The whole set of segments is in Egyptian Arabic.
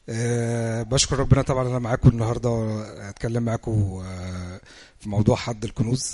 أه بشكر ربنا طبعا انا معاكم النهارده اتكلم معاكم أه في موضوع حد الكنوز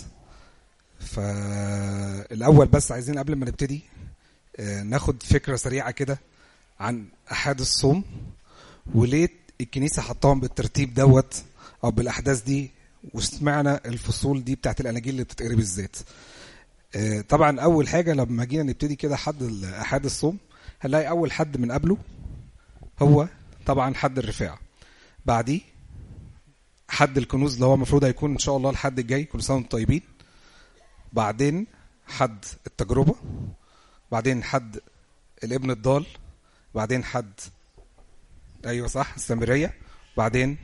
فالاول بس عايزين قبل ما نبتدي أه ناخد فكره سريعه كده عن احاد الصوم وليه الكنيسه حطاهم بالترتيب دوت او بالاحداث دي وسمعنا الفصول دي بتاعت الاناجيل اللي بتتقري بالذات أه طبعا اول حاجه لما جينا نبتدي كده حد احاد الصوم هنلاقي اول حد من قبله هو طبعا حد الرفاع بعديه حد الكنوز اللي هو المفروض هيكون ان شاء الله الحد الجاي كل سنه وانتم طيبين بعدين حد التجربه بعدين حد الابن الضال بعدين حد ايوه صح السامريه بعدين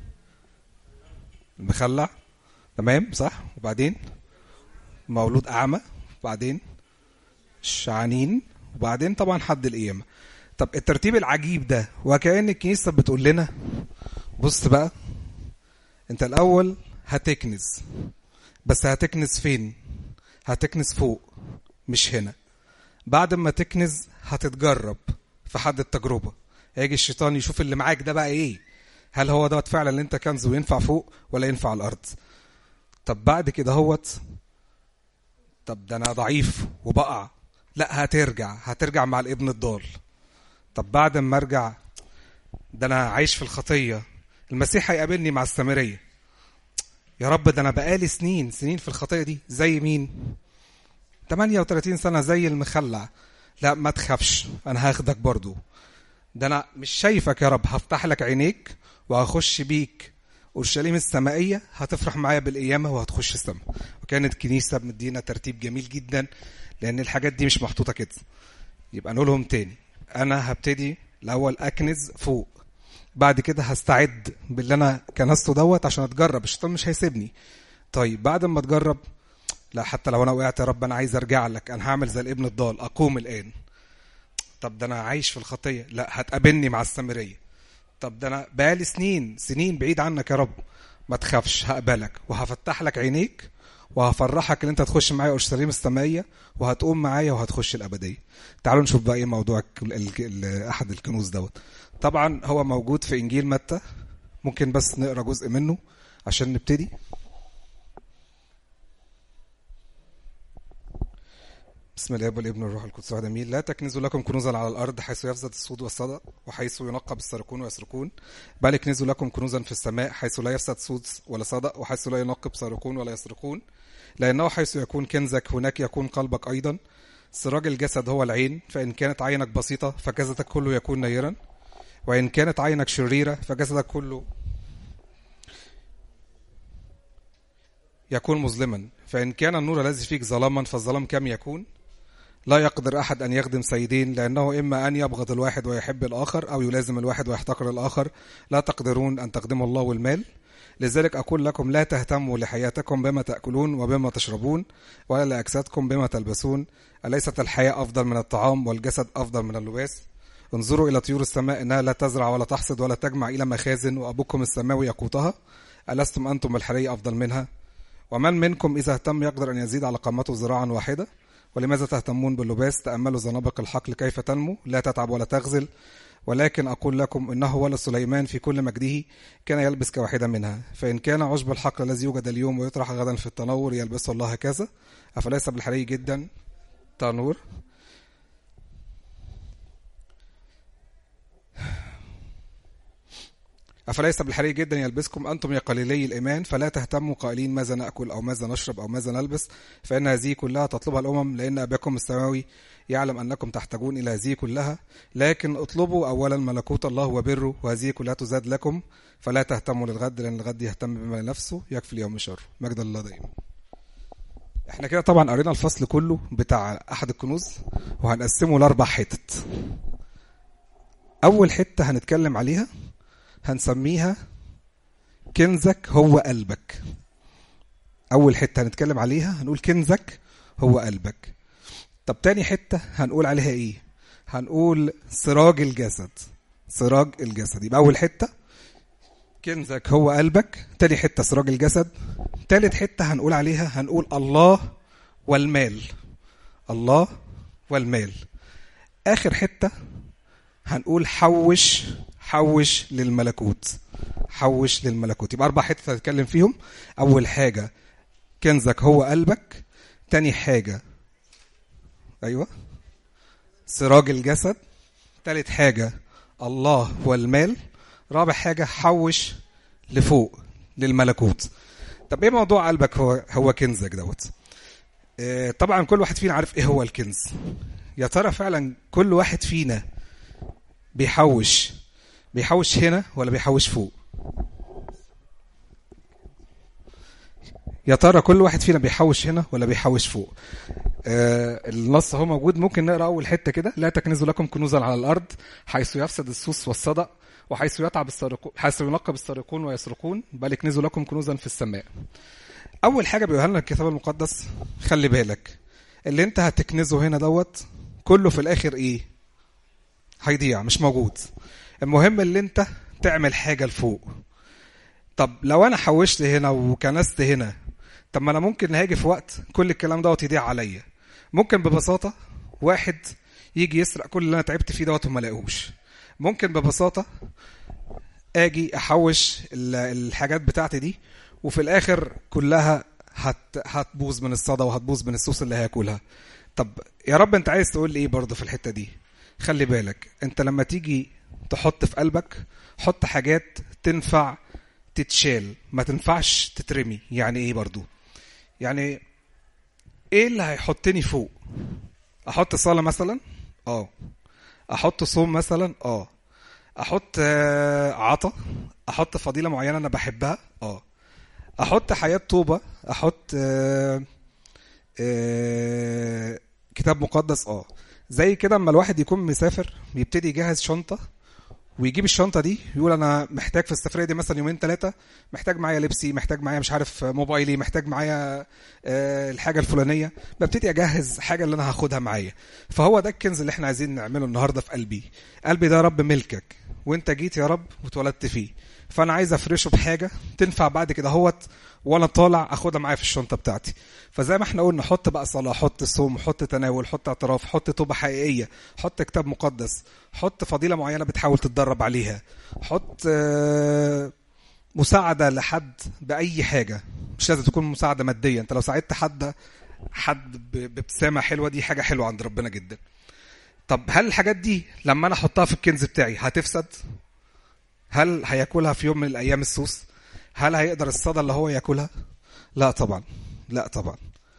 المخلع تمام صح وبعدين مولود اعمى وبعدين شعانين وبعدين طبعا حد القيامه طب الترتيب العجيب ده وكأن الكنيسة بتقول لنا بص بقى انت الأول هتكنز بس هتكنز فين هتكنز فوق مش هنا بعد ما تكنز هتتجرب في حد التجربة هيجي الشيطان يشوف اللي معاك ده بقى ايه هل هو دوت فعلا اللي انت كنز وينفع فوق ولا ينفع على الأرض طب بعد كده هوت طب ده انا ضعيف وبقع لا هترجع هترجع مع الابن الضال طب بعد ما ارجع ده انا عايش في الخطيه المسيح هيقابلني مع السامريه يا رب ده انا بقالي سنين سنين في الخطيه دي زي مين 38 سنه زي المخلع لا ما تخافش انا هاخدك برضو ده انا مش شايفك يا رب هفتح لك عينيك وهخش بيك اورشليم السمائيه هتفرح معايا بالقيامه وهتخش السماء وكانت كنيسه مدينا ترتيب جميل جدا لان الحاجات دي مش محطوطه كده يبقى نقولهم تاني انا هبتدي الاول اكنز فوق بعد كده هستعد باللي انا كنسته دوت عشان اتجرب الشيطان مش هيسيبني طيب بعد ما اتجرب لا حتى لو انا وقعت يا رب انا عايز ارجع لك انا هعمل زي الابن الضال اقوم الان طب ده انا عايش في الخطيه لا هتقابلني مع السامريه طب ده انا بقالي سنين سنين بعيد عنك يا رب ما تخافش هقبلك وهفتح لك عينيك وهفرحك ان انت تخش معايا اورشليم السمائيه وهتقوم معايا وهتخش الابديه تعالوا نشوف بقى ايه موضوع احد الكنوز دوت طبعا هو موجود في انجيل متى ممكن بس نقرا جزء منه عشان نبتدي بسم الله والابن والروح القدس واحد امين لا تكنزوا لكم كنوزا على الارض حيث يفسد الصود والصدى وحيث ينقب السارقون ويسرقون بل اكنزوا لكم كنوزا في السماء حيث لا يفسد صود ولا صدى وحيث لا ينقب سارقون ولا يسرقون لانه حيث يكون كنزك هناك يكون قلبك ايضا سراج الجسد هو العين فان كانت عينك بسيطه فجسدك كله يكون نيرا وان كانت عينك شريره فجسدك كله يكون مظلما فان كان النور الذي فيك ظلاما فالظلام كم يكون لا يقدر أحد أن يخدم سيدين لأنه إما أن يبغض الواحد ويحب الآخر أو يلازم الواحد ويحتقر الآخر لا تقدرون أن تخدموا الله والمال لذلك أقول لكم لا تهتموا لحياتكم بما تأكلون وبما تشربون ولا لأجسادكم بما تلبسون أليست الحياة أفضل من الطعام والجسد أفضل من اللباس انظروا إلى طيور السماء إنها لا تزرع ولا تحصد ولا تجمع إلى مخازن وأبوكم السماوي يقوتها ألستم أنتم الحرية أفضل منها ومن منكم إذا اهتم يقدر أن يزيد على قامته ذراعا واحدة ولماذا تهتمون باللباس تأملوا زنابق الحقل كيف تنمو لا تتعب ولا تغزل ولكن أقول لكم إنه ولد سليمان في كل مجده كان يلبس كواحدة منها فإن كان عشب الحقل الذي يوجد اليوم ويطرح غدا في التنور يلبسه الله هكذا أفليس بالحري جدا تنور أفليس بالحري جدا يلبسكم أنتم يا قليلي الإيمان فلا تهتموا قائلين ماذا نأكل أو ماذا نشرب أو ماذا نلبس فإن هذه كلها تطلبها الأمم لأن أباكم السماوي يعلم أنكم تحتاجون إلى هذه كلها لكن اطلبوا أولا ملكوت الله وبره وهذه كلها تزاد لكم فلا تهتموا للغد لأن الغد يهتم بما لنفسه يكفي اليوم شر مجد الله دائما احنا كده طبعا قرينا الفصل كله بتاع أحد الكنوز وهنقسمه لأربع حتت أول حتة هنتكلم عليها هنسميها كنزك هو قلبك أول حتة هنتكلم عليها هنقول كنزك هو قلبك طب تاني حتة هنقول عليها إيه هنقول سراج الجسد سراج الجسد يبقى أول حتة كنزك هو قلبك تاني حتة سراج الجسد تالت حتة هنقول عليها هنقول الله والمال الله والمال آخر حتة هنقول حوش حوش للملكوت حوش للملكوت يبقى اربع حتت هتتكلم فيهم اول حاجه كنزك هو قلبك تاني حاجه ايوه سراج الجسد تالت حاجه الله والمال رابع حاجه حوش لفوق للملكوت طب ايه موضوع قلبك هو هو كنزك دوت آه، طبعا كل واحد فينا عارف ايه هو الكنز يا ترى فعلا كل واحد فينا بيحوش بيحوش هنا ولا بيحوش فوق يا ترى كل واحد فينا بيحوش هنا ولا بيحوش فوق آه النص هو موجود ممكن نقرا اول حته كده لا تكنزوا لكم كنوزا على الارض حيث يفسد السوس والصدأ وحيث يتعب السارقون حيث ينقب السارقون ويسرقون بل اكنزوا لكم كنوزا في السماء اول حاجه بيقولها لنا الكتاب المقدس خلي بالك اللي انت هتكنزه هنا دوت كله في الاخر ايه هيضيع مش موجود المهم اللي انت تعمل حاجه لفوق طب لو انا حوشت هنا وكنست هنا طب ما انا ممكن هاجي في وقت كل الكلام دوت يضيع عليا ممكن ببساطه واحد يجي يسرق كل اللي انا تعبت فيه دوت وما لاقوش ممكن ببساطه اجي احوش ال- الحاجات بتاعتي دي وفي الاخر كلها هت هتبوظ من الصدى وهتبوظ من الصوص اللي هياكلها طب يا رب انت عايز تقول لي ايه برضه في الحته دي خلي بالك انت لما تيجي تحط في قلبك حط حاجات تنفع تتشال ما تنفعش تترمي يعني ايه برضو يعني ايه اللي هيحطني فوق احط صلاه مثلا اه احط صوم مثلا اه احط آه، عطا احط فضيله معينه انا بحبها اه احط حياه توبه احط آه، آه، كتاب مقدس اه زي كده اما الواحد يكون مسافر يبتدي يجهز شنطه ويجيب الشنطه دي يقول انا محتاج في السفريه دي مثلا يومين ثلاثه محتاج معايا لبسي محتاج معايا مش عارف موبايلي محتاج معايا آه، الحاجه الفلانيه ببتدي اجهز حاجه اللي انا هاخدها معايا فهو ده الكنز اللي احنا عايزين نعمله النهارده في قلبي قلبي ده يا رب ملكك وانت جيت يا رب واتولدت فيه فانا عايز افرشه بحاجه تنفع بعد كده هوت وانا طالع اخدها معايا في الشنطه بتاعتي فزي ما احنا قلنا حط بقى صلاه حط صوم حط تناول حط اعتراف حط توبه حقيقيه حط كتاب مقدس حط فضيله معينه بتحاول تتدرب عليها حط آه، مساعده لحد باي حاجه مش لازم تكون مساعده ماديه انت لو ساعدت حد حد ب- بابتسامه حلوه دي حاجه حلوه عند ربنا جدا طب هل الحاجات دي لما انا احطها في الكنز بتاعي هتفسد هل هياكلها في يوم من الايام السوس هل هيقدر الصدى اللي هو ياكلها لا طبعا لا طبعا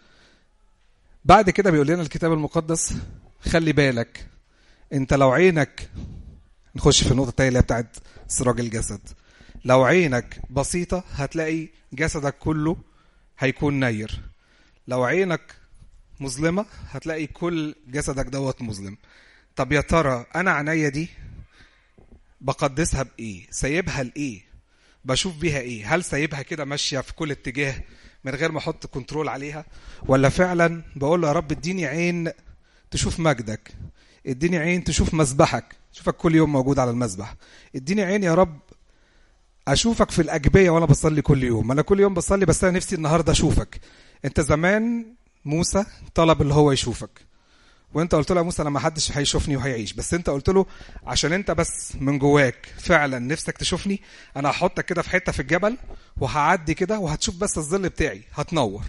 بعد كده بيقول لنا الكتاب المقدس خلي بالك انت لو عينك نخش في النقطه التانية اللي هي بتاعت سراج الجسد لو عينك بسيطه هتلاقي جسدك كله هيكون نير لو عينك مظلمه هتلاقي كل جسدك دوت مظلم طب يا ترى انا عينيا دي بقدسها بايه سايبها لايه بشوف بيها ايه هل سايبها كده ماشيه في كل اتجاه من غير ما احط كنترول عليها ولا فعلا بقول له يا رب اديني عين تشوف مجدك اديني عين تشوف مذبحك شوفك كل يوم موجود على المذبح اديني عين يا رب اشوفك في الاجبيه وانا بصلي كل يوم انا كل يوم بصلي بس انا نفسي النهارده اشوفك انت زمان موسى طلب اللي هو يشوفك وانت قلت له يا موسى انا ما حدش هيشوفني وهيعيش بس انت قلت له عشان انت بس من جواك فعلا نفسك تشوفني انا هحطك كده في حته في الجبل وهعدي كده وهتشوف بس الظل بتاعي هتنور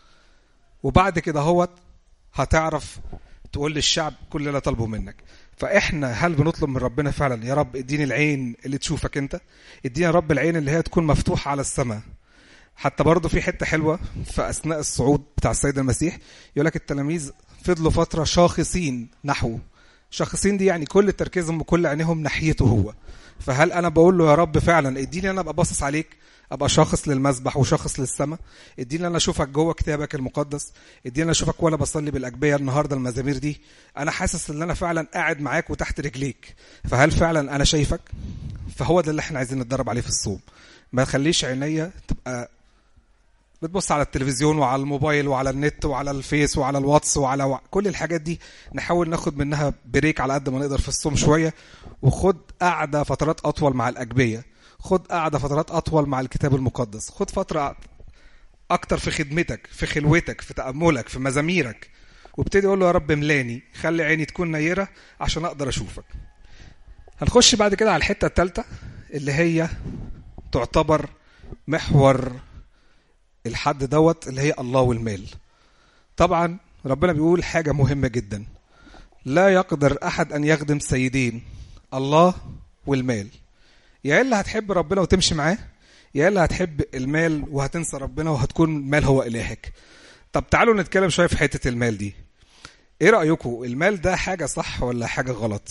وبعد كده هوت هتعرف تقول للشعب كل اللي طالبه منك فاحنا هل بنطلب من ربنا فعلا يا رب اديني العين اللي تشوفك انت اديني يا رب العين اللي هي تكون مفتوحه على السماء حتى برضه في حته حلوه في اثناء الصعود بتاع السيد المسيح يقول لك التلاميذ فضلوا فتره شاخصين نحوه شاخصين دي يعني كل تركيزهم وكل عينيهم ناحيته هو فهل انا بقول له يا رب فعلا اديني انا ابقى باصص عليك ابقى شاخص للمسبح وشاخص للسماء اديني انا اشوفك جوه كتابك المقدس اديني انا اشوفك وانا بصلي بالاجبيه النهارده المزامير دي انا حاسس ان انا فعلا قاعد معاك وتحت رجليك فهل فعلا انا شايفك فهو ده اللي احنا عايزين نتدرب عليه في الصوم ما تخليش عينيا تبقى بتبص على التلفزيون وعلى الموبايل وعلى النت وعلى الفيس وعلى الواتس وعلى و... كل الحاجات دي نحاول ناخد منها بريك على قد ما نقدر في الصوم شويه وخد قعده فترات اطول مع الاجبيه خد قعده فترات اطول مع الكتاب المقدس خد فتره اكتر في خدمتك في خلوتك في تاملك في مزاميرك وابتدي اقول له يا رب ملاني خلي عيني تكون نيره عشان اقدر اشوفك هنخش بعد كده على الحته الثالثه اللي هي تعتبر محور الحد دوت اللي هي الله والمال طبعا ربنا بيقول حاجه مهمه جدا لا يقدر احد ان يخدم سيدين الله والمال يا الا هتحب ربنا وتمشي معاه يا الا هتحب المال وهتنسى ربنا وهتكون المال هو الهك طب تعالوا نتكلم شويه في حته المال دي ايه رايكم المال ده حاجه صح ولا حاجه غلط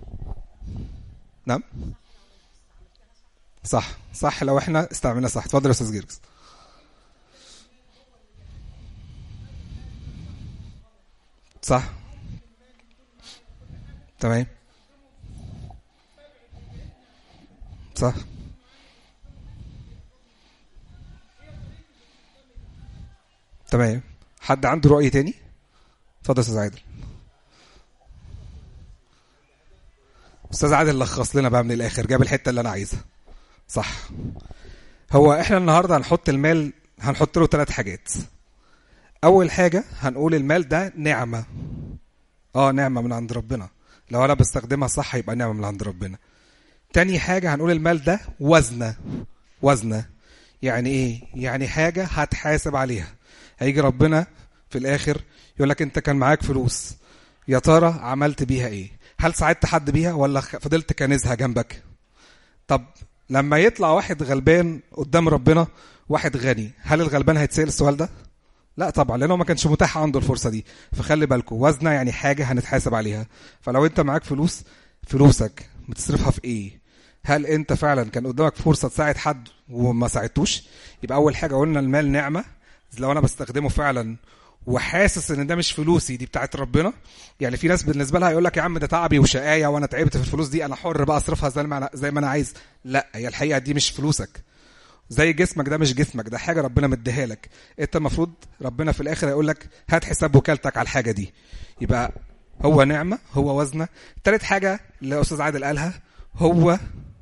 نعم صح صح لو احنا استعملنا صح اتفضل يا استاذ جيركس صح تمام صح تمام حد عنده رأي تاني اتفضل يا استاذ عادل استاذ عادل لخص لنا بقى من الاخر جاب الحته اللي انا عايزها صح هو احنا النهارده هنحط المال هنحط له ثلاث حاجات اول حاجه هنقول المال ده نعمه اه نعمه من عند ربنا لو انا بستخدمها صح يبقى نعمه من عند ربنا تاني حاجه هنقول المال ده وزنه وزنه يعني ايه يعني حاجه هتحاسب عليها هيجي ربنا في الاخر يقول لك انت كان معاك فلوس يا ترى عملت بيها ايه هل ساعدت حد بيها ولا فضلت كنزها جنبك طب لما يطلع واحد غلبان قدام ربنا واحد غني هل الغلبان هيتسأل السؤال ده لا طبعا لانه ما كانش متاح عنده الفرصه دي فخلي بالكم وزنه يعني حاجه هنتحاسب عليها فلو انت معاك فلوس فلوسك بتصرفها في ايه هل انت فعلا كان قدامك فرصه تساعد حد وما ساعدتوش يبقى اول حاجه قلنا المال نعمه لو انا بستخدمه فعلا وحاسس ان ده مش فلوسي دي بتاعت ربنا يعني في ناس بالنسبه لها يقول لك يا عم ده تعبي وشقايه وانا تعبت في الفلوس دي انا حر بقى اصرفها زي ما انا زي ما انا عايز لا هي الحقيقه دي مش فلوسك زي جسمك ده مش جسمك ده حاجه ربنا مديها لك انت المفروض ربنا في الاخر هيقول لك هات حساب وكالتك على الحاجه دي يبقى هو نعمه هو وزنه تالت حاجه اللي استاذ عادل قالها هو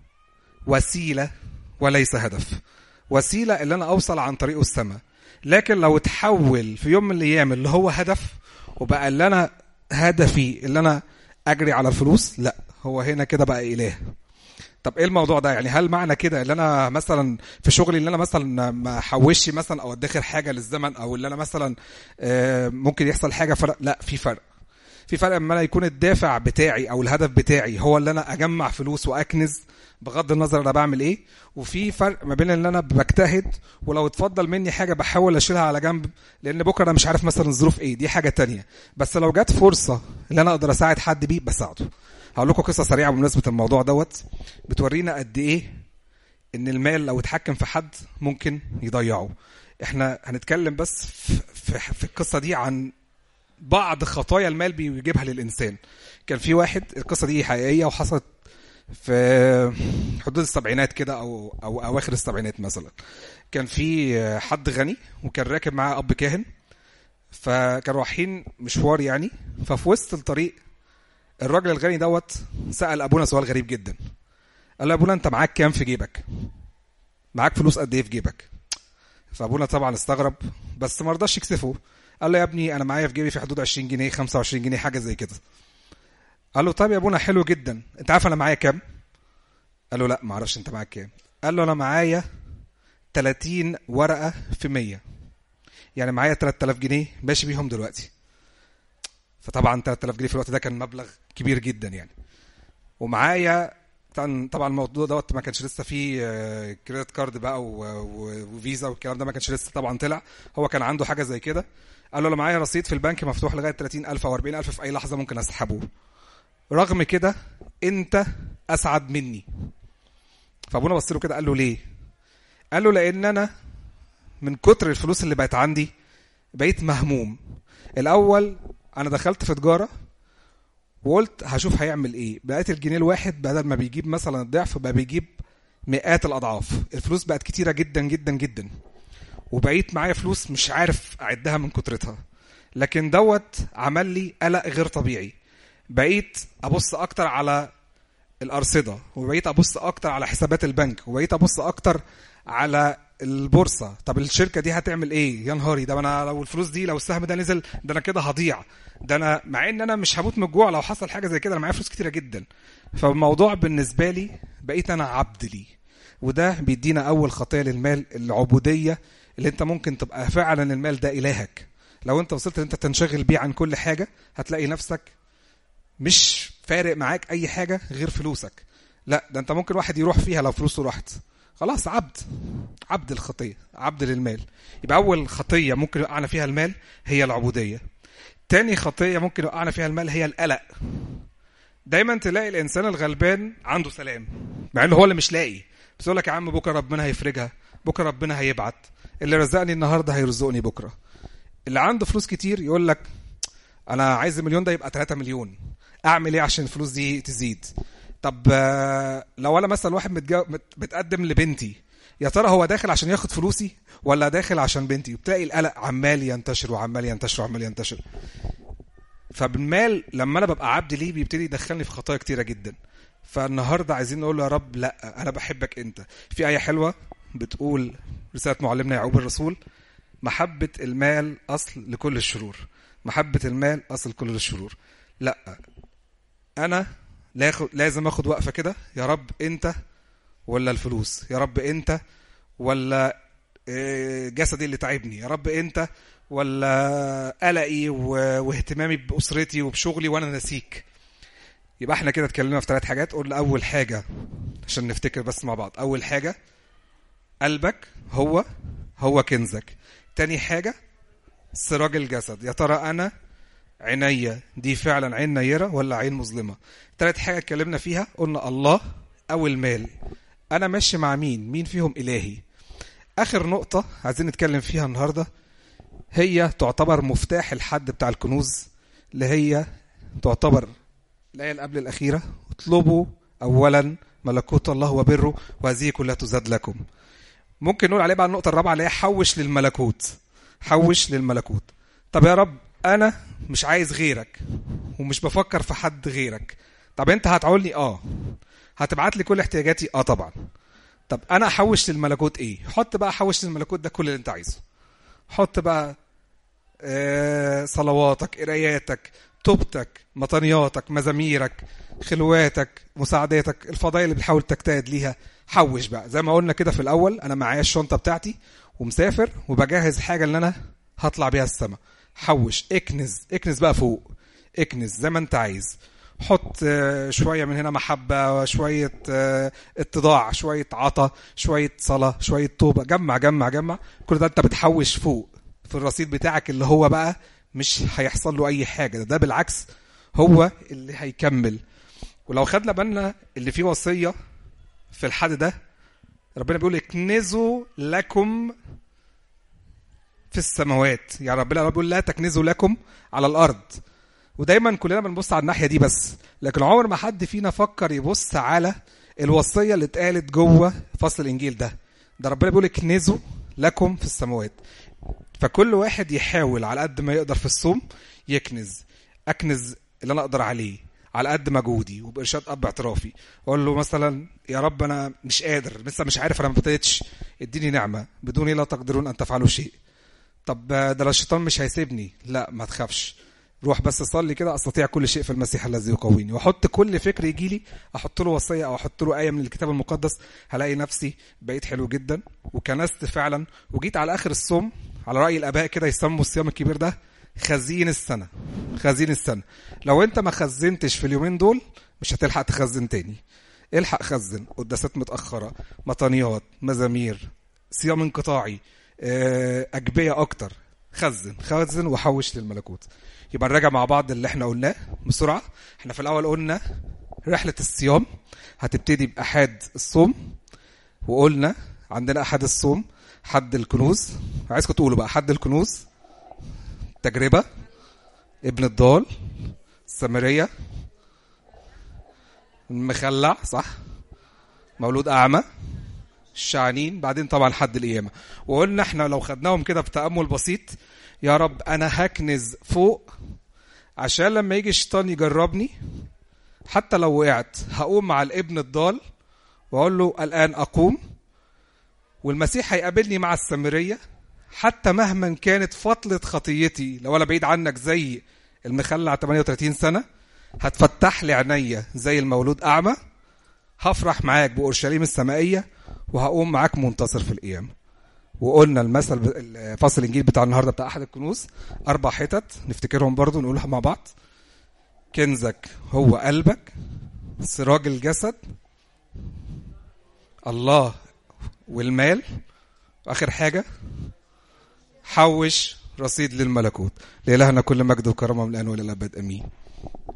وسيله وليس هدف وسيله اللي انا اوصل عن طريقه السماء لكن لو اتحول في يوم من الايام اللي هو هدف وبقى اللي انا هدفي اللي انا اجري على الفلوس لا هو هنا كده بقى اله طب ايه الموضوع ده يعني هل معنى كده ان انا مثلا في شغلي ان انا مثلا ما احوش مثلا او ادخر حاجه للزمن او اللي انا مثلا ممكن يحصل حاجه فرق لا في فرق في فرق اما انا يكون الدافع بتاعي او الهدف بتاعي هو اللي انا اجمع فلوس واكنز بغض النظر انا بعمل ايه وفي فرق ما بين ان انا بجتهد ولو اتفضل مني حاجه بحاول اشيلها على جنب لان بكره انا مش عارف مثلا الظروف ايه دي حاجه تانية بس لو جت فرصه ان انا اقدر اساعد حد بيه بساعده هقول لكم قصه سريعه بمناسبه الموضوع دوت بتورينا قد ايه ان المال لو اتحكم في حد ممكن يضيعه احنا هنتكلم بس في, في, في القصه دي عن بعض خطايا المال بيجيبها للانسان كان في واحد القصه دي حقيقيه وحصلت في حدود السبعينات كده او او اواخر السبعينات مثلا كان في حد غني وكان راكب معاه اب كاهن فكانوا رايحين مشوار يعني ففي وسط الطريق الراجل الغني دوت سال ابونا سؤال غريب جدا قال له ابونا انت معاك كام في جيبك معاك فلوس قد ايه في جيبك فابونا طبعا استغرب بس ما رضاش يكسفه قال له يا ابني انا معايا في جيبي في حدود 20 جنيه 25 جنيه حاجه زي كده قال له طيب يا ابونا حلو جدا انت عارف انا معايا كام قال له لا ما اعرفش انت معاك كام قال له انا معايا 30 ورقه في 100 يعني معايا 3000 جنيه ماشي بيهم دلوقتي فطبعا 3000 جنيه في الوقت ده كان مبلغ كبير جدا يعني ومعايا طبعا الموضوع دوت ما كانش لسه فيه كريدت كارد بقى وفيزا والكلام ده ما كانش لسه طبعا طلع هو كان عنده حاجه زي كده قال له انا معايا رصيد في البنك مفتوح لغايه 30000 او 40000 في اي لحظه ممكن اسحبه رغم كده انت اسعد مني فابونا بص له كده قال له ليه قال له لان انا من كتر الفلوس اللي بقت عندي بقيت مهموم الاول انا دخلت في تجاره وقلت هشوف هيعمل ايه بقيت الجنيه الواحد بدل ما بيجيب مثلا الضعف بقى بيجيب مئات الاضعاف الفلوس بقت كتيره جدا جدا جدا وبقيت معايا فلوس مش عارف اعدها من كترتها لكن دوت عمل لي قلق غير طبيعي بقيت ابص اكتر على الارصده وبقيت ابص اكتر على حسابات البنك وبقيت ابص اكتر على البورصه طب الشركه دي هتعمل ايه يا نهاري ده انا لو الفلوس دي لو السهم ده نزل ده انا كده هضيع ده انا مع ان انا مش هموت من الجوع لو حصل حاجه زي كده انا معايا فلوس كتيره جدا فالموضوع بالنسبة لي بقيت أنا عبد لي وده بيدينا أول خطية للمال العبودية اللي أنت ممكن تبقى فعلا المال ده إلهك لو أنت وصلت أن أنت تنشغل بيه عن كل حاجة هتلاقي نفسك مش فارق معاك أي حاجة غير فلوسك لا ده أنت ممكن واحد يروح فيها لو فلوسه راحت خلاص عبد عبد الخطية عبد للمال يبقى أول خطية ممكن يوقعنا فيها المال هي العبودية تاني خطية ممكن يوقعنا فيها المال هي القلق دايما تلاقي الإنسان الغلبان عنده سلام مع إنه هو اللي مش لاقي بس يقول لك يا عم بكرة ربنا هيفرجها بكرة ربنا هيبعت اللي رزقني النهاردة هيرزقني بكرة اللي عنده فلوس كتير يقول لك أنا عايز المليون ده يبقى 3 مليون أعمل إيه عشان الفلوس دي تزيد طب لو انا مثلا واحد متجو... متقدم لبنتي يا ترى هو داخل عشان ياخد فلوسي ولا داخل عشان بنتي وبتلاقي القلق عمال ينتشر وعمال ينتشر وعمال ينتشر فبالمال لما انا ببقى عبد ليه بيبتدي يدخلني في خطايا كتيره جدا فالنهارده عايزين نقول له يا رب لا انا بحبك انت في ايه حلوه بتقول رساله معلمنا يعقوب الرسول محبه المال اصل لكل الشرور محبه المال اصل لكل الشرور لا انا لازم اخد وقفه كده يا رب انت ولا الفلوس يا رب انت ولا جسدي اللي تعبني يا رب انت ولا قلقي واهتمامي باسرتي وبشغلي وانا ناسيك يبقى احنا كده اتكلمنا في ثلاث حاجات قلنا اول حاجه عشان نفتكر بس مع بعض اول حاجه قلبك هو هو كنزك تاني حاجه سراج الجسد يا ترى انا عينيا دي فعلا عين نيرة ولا عين مظلمة تالت حاجة اتكلمنا فيها قلنا الله أو المال أنا ماشي مع مين مين فيهم إلهي آخر نقطة عايزين نتكلم فيها النهاردة هي تعتبر مفتاح الحد بتاع الكنوز اللي هي تعتبر الآية اللي قبل الأخيرة اطلبوا أولا ملكوت الله وبره وهذه كلها تزاد لكم ممكن نقول عليه بقى النقطة الرابعة اللي هي حوش للملكوت حوش للملكوت طب يا رب انا مش عايز غيرك ومش بفكر في حد غيرك طب انت هتعولني اه هتبعت لي كل احتياجاتي اه طبعا طب انا احوش للملكوت ايه حط بقى حوش للملكوت ده كل اللي انت عايزه حط بقى آه صلواتك قراياتك توبتك مطنياتك مزاميرك خلواتك مساعداتك الفضايا اللي بتحاول تجتهد ليها حوش بقى زي ما قلنا كده في الاول انا معايا الشنطه بتاعتي ومسافر وبجهز حاجه اللي انا هطلع بيها السما حوش اكنز اكنز بقى فوق اكنز زي ما انت عايز حط شويه من هنا محبه شويه اتضاع شويه عطا شويه صلاه شويه توبه جمع جمع جمع كل ده انت بتحوش فوق في الرصيد بتاعك اللي هو بقى مش هيحصل له اي حاجه ده, ده بالعكس هو اللي هيكمل ولو خدنا بالنا اللي فيه وصيه في الحد ده ربنا بيقول اكنزوا لكم في السماوات يعني ربنا بيقول لا تكنزوا لكم على الارض ودايما كلنا بنبص على الناحيه دي بس لكن عمر ما حد فينا فكر يبص على الوصيه اللي اتقالت جوه فصل الانجيل ده ده ربنا بيقول اكنزوا لكم في السماوات فكل واحد يحاول على قد ما يقدر في الصوم يكنز اكنز اللي انا اقدر عليه على قد مجهودي وبارشاد اب اعترافي اقول له مثلا يا رب انا مش قادر لسه مش عارف انا ما ابتديتش اديني نعمه بدوني لا تقدرون ان تفعلوا شيء طب ده الشيطان مش هيسيبني لا ما تخافش روح بس صلي كده استطيع كل شيء في المسيح الذي يقويني واحط كل فكر يجي لي احط له وصيه او احط له ايه من الكتاب المقدس هلاقي نفسي بقيت حلو جدا وكنست فعلا وجيت على اخر الصوم على راي الاباء كده يسموا الصيام الكبير ده خزين السنه خزين السنه لو انت ما خزنتش في اليومين دول مش هتلحق تخزن تاني الحق خزن قداسات متاخره مطانيات مزامير صيام انقطاعي أجبية أكتر خزن خزن وحوش للملكوت يبقى نراجع مع بعض اللي احنا قلناه بسرعة احنا في الأول قلنا رحلة الصيام هتبتدي بأحد الصوم وقلنا عندنا أحد الصوم حد الكنوز عايزكم تقولوا بقى حد الكنوز تجربة ابن الضال السامرية المخلع صح مولود أعمى الشعنين بعدين طبعا حد القيامة وقلنا احنا لو خدناهم كده بتأمل بسيط يا رب أنا هكنز فوق عشان لما يجي الشيطان يجربني حتى لو وقعت هقوم مع الابن الضال واقول له الان اقوم والمسيح هيقابلني مع السامريه حتى مهما كانت فضلة خطيتي لو انا بعيد عنك زي المخلع 38 سنه هتفتح لي عينيا زي المولود اعمى هفرح معاك باورشليم السمائيه وهقوم معاك منتصر في القيامه وقلنا المثل ب- فصل الانجيل بتاع النهارده بتاع احد الكنوز اربع حتت نفتكرهم برضو نقولها مع بعض كنزك هو قلبك سراج الجسد الله والمال واخر حاجه حوش رصيد للملكوت لإلهنا كل مجد وكرامه من الان والى الابد امين